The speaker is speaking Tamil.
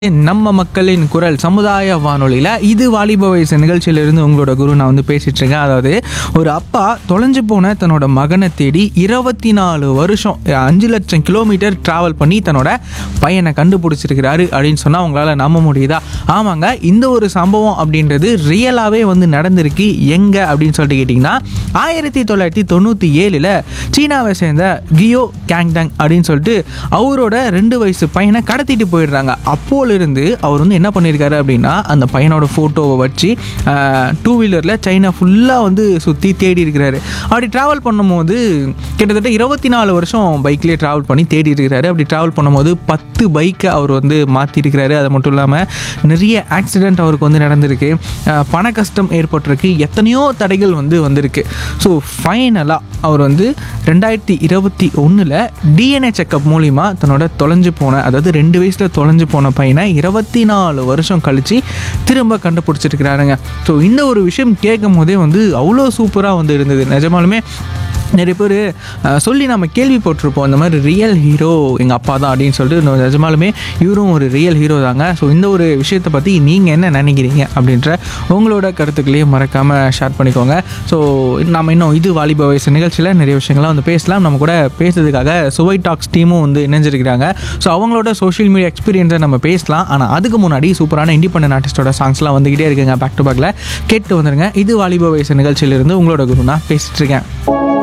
நம்ம மக்களின் குரல் சமுதாய வானொலியில் இது வாலிப வயசு நிகழ்ச்சியிலிருந்து உங்களோட குரு நான் வந்து பேசிட்டு இருக்கேன் அதாவது ஒரு அப்பா தொலைஞ்சு போன தன்னோட மகனை தேடி இருபத்தி நாலு வருஷம் அஞ்சு லட்சம் கிலோமீட்டர் டிராவல் பண்ணி தன்னோட பையனை கண்டுபிடிச்சிருக்கிறாரு அப்படின்னு சொன்னால் உங்களால் நம்ப முடியுதா ஆமாங்க இந்த ஒரு சம்பவம் அப்படின்றது ரியலாகவே வந்து நடந்திருக்கு எங்கே அப்படின்னு சொல்லிட்டு கேட்டிங்கன்னா ஆயிரத்தி தொள்ளாயிரத்தி தொண்ணூற்றி ஏழில் சீனாவை சேர்ந்த கியோ கேங்டங் அப்படின்னு சொல்லிட்டு அவரோட ரெண்டு வயசு பையனை கடத்திட்டு போயிடுறாங்க அப்போலிருந்து அவர் வந்து என்ன பண்ணியிருக்காரு அப்படின்னா அந்த பையனோட ஃபோட்டோவை வச்சு டூ வீலரில் சைனா ஃபுல்லாக வந்து சுற்றி தேடி இருக்கிறாரு அப்படி ட்ராவல் பண்ணும்போது கிட்டத்தட்ட இருபத்தி நாலு வருஷம் பைக்லேயே ட்ராவல் பண்ணி தேடி இருக்கிறாரு அப்படி ட்ராவல் பண்ணும்போது பத்து பைக்கை அவர் வந்து மாற்றிருக்கிறாரு அது மட்டும் இல்லாமல் நிறைய ஆக்சிடெண்ட் அவருக்கு வந்து நடந்திருக்கு அஹ் பண கஷ்டம் ஏற்பட்டிருக்கு எத்தனையோ தடைகள் வந்து வந்திருக்கு ஸோ ஃபைனலாக அவர் வந்து ரெண்டாயிரத்தி இருபத்தி ஒன்றில் டிஎன்ஏ செக்கப் மூலிமா தன்னோட தொலைஞ்சு போன அதாவது ரெண்டு வயசில் தொலைஞ்சு போன பையனை இருபத்தி நாலு வருஷம் கழித்து திரும்ப கண்டுபிடிச்சிருக்கிறாருங்க ஸோ இந்த ஒரு விஷயம் கேட்கும் போதே வந்து அவ்வளோ சூப்பராக வந்து இருந்தது நிஜமாலுமே நிறைய பேர் சொல்லி நம்ம கேள்விப்பட்டிருப்போம் இந்த மாதிரி ரியல் ஹீரோ எங்கள் அப்பா தான் அப்படின்னு சொல்லிட்டு இன்னும் நிஜமாலுமே இவரும் ஒரு ரியல் ஹீரோ தாங்க ஸோ இந்த ஒரு விஷயத்தை பற்றி நீங்கள் என்ன நினைக்கிறீங்க அப்படின்ற உங்களோட கருத்துக்களையும் மறக்காமல் ஷேர் பண்ணிக்கோங்க ஸோ நம்ம இன்னும் இது வாலிப வயசு நிகழ்ச்சியில் நிறைய விஷயங்கள்லாம் வந்து பேசலாம் நம்ம கூட பேசுறதுக்காக சுவை டாக்ஸ் டீமும் வந்து இணைஞ்சிருக்கிறாங்க ஸோ அவங்களோட சோஷியல் மீடியா எக்ஸ்பீரியன்ஸை நம்ம பேசலாம் ஆனால் அதுக்கு முன்னாடி சூப்பரான இண்டிபெண்டன்ட் ஆர்டிஸ்டோட சாங்ஸ்லாம் வந்துக்கிட்டே இருக்குங்க பேக் டு பேக்கில் கேட்டு வந்துருங்க இது வாலிப வயசு நிகழ்ச்சியிலிருந்து உங்களோட குரு நான் பேசிட்டு இருக்கேன்